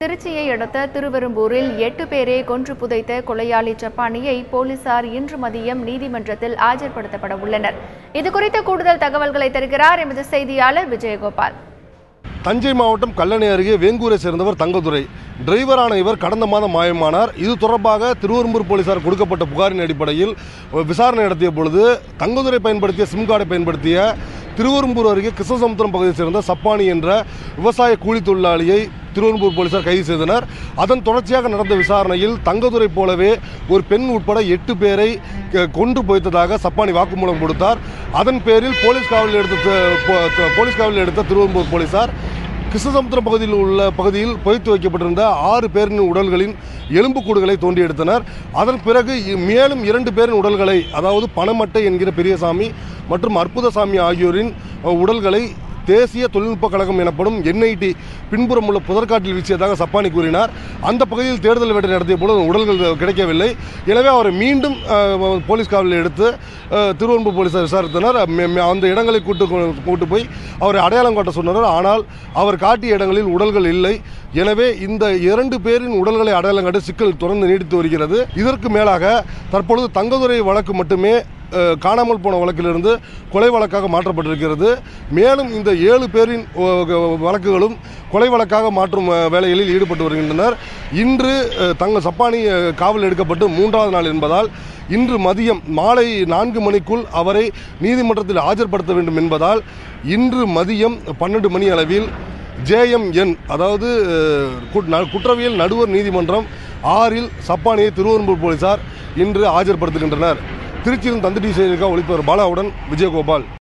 திருச்சியை அடுத்த திருவெரும்பூரில் எட்டு பேரை கொன்று புதைத்த கொலையாளி சப்பானியை போலீசார் இன்று மதியம் நீதிமன்றத்தில் ஆஜர்படுத்தப்பட உள்ளனர் இதுகுறித்த கூடுதல் தகவல்களை தருகிறார் எமது செய்தியாளர் விஜயகோபால் தஞ்சை மாவட்டம் கல்லணை அருகே வேங்கூரை சேர்ந்தவர் தங்கதுரை டிரைவரான இவர் கடந்த மாதம் மாயமானார் இது தொடர்பாக திருவெரும்பூர் போலீசார் கொடுக்கப்பட்ட புகாரின் அடிப்படையில் விசாரணை நடத்திய பொழுது தங்கதுரை பயன்படுத்திய சிம் கார்டை பயன்படுத்திய திருவெரும்பூர் அருகே கிருஷ்ணசமுத்திரம் பகுதியைச் சேர்ந்த சப்பானி என்ற விவசாய கூலி தொழிலாளியை திருவெரும்பூர் போலீசார் கைது செய்தனர் அதன் தொடர்ச்சியாக நடந்த விசாரணையில் தங்கதுரை போலவே ஒரு பெண் உட்பட எட்டு பேரை க- கொன்று போய்த்ததாக சப்பானி வாக்குமூலம் கொடுத்தார் அதன் பேரில் போலீஸ் காவலில் எடுத்த த- போ- த- போலீஸ் காவலில் எடுத்த திருவெரும்பூர் போலீசார் கிருஷ்ணசமுத்திரம் பகுதியில் உள்ள பகுதியில் புதைத்து வைக்கப்பட்டிருந்த ஆறு பேரின் உடல்களின் எலும்புக்கூடுகளை தோண்டி எடுத்தனர் அதன் பிறகு இ- மேலும் இரண்டு பேரின் உடல்களை அதாவது பணமட்டை என்கிற பெரியசாமி மற்றும் அற்புதசாமி ஆகியோரின் அஹ், உடல்களை தேசிய தொழில்நுட்ப கழகம் எனப்படும் என்ஐடி பின்புறம் உள்ள புதற்காட்டில் வீசியதாக சப்பானி கூறினார் அந்த பகுதியில் தேடுதல் வேட்டை நடத்திய பொழுது அந்த உடல்கள் கிடைக்கவில்லை எனவே அவரை மீண்டும் அஹ், போலீஸ் காவலில் எடுத்து அஹ், திருவெரும்பூர் போலீசார் விசாரித்தனர் மே- மே- அந்த இடங்களை கூட்டு கொ- கூட்டு போய் அவரை அடையாளம் காட்ட சொன்னனர் ஆனால் அவர் காட்டிய இடங்களில் உடல்கள் இல்லை எனவே இந்த இரண்டு பேரின் உடல்களை அடையாளம் காட்ட சிக்கல் தொடர்ந்து நீடித்து வருகிறது இதற்கு மேலாக தற்பொழுது தங்கதுரை வழக்கு மட்டுமே அஹ், காணாமல் போன வழக்கிலிருந்து கொலை வழக்காக மாற்றப்பட்டிருக்கிறது மேலும் இந்த ஏழு பேரின் அஹ், வழக்குகளும் கொலை வழக்காக மாற்றும் அஹ், வேலைகளில் ஈடுபட்டு வருகின்றனர் இன்று அஹ், தங்க சப்பானி அஹ், காவல் எடுக்கப்பட்டு மூன்றாவது நாள் என்பதால் இன்று மதியம் மாலை நான்கு மணிக்குள் அவரை நீதிமன்றத்தில் ஆஜர்படுத்த வேண்டும் என்பதால் இன்று மதியம் பன்னெண்டு மணி அளவில் ஜேஎம்என் அதாவது அஹ், குட்- ந- குற்றவியல் நடுவர் நீதிமன்றம் ஆறில் சப்பானியை திருவெரும்பூர் போலீசார் இன்று ஆஜர்படுத்துகின்றனர் திருச்சியில் தந்தி டி செய்திக்காக ஒளிப்பவர் பாலாவுடன் விஜயகோபால்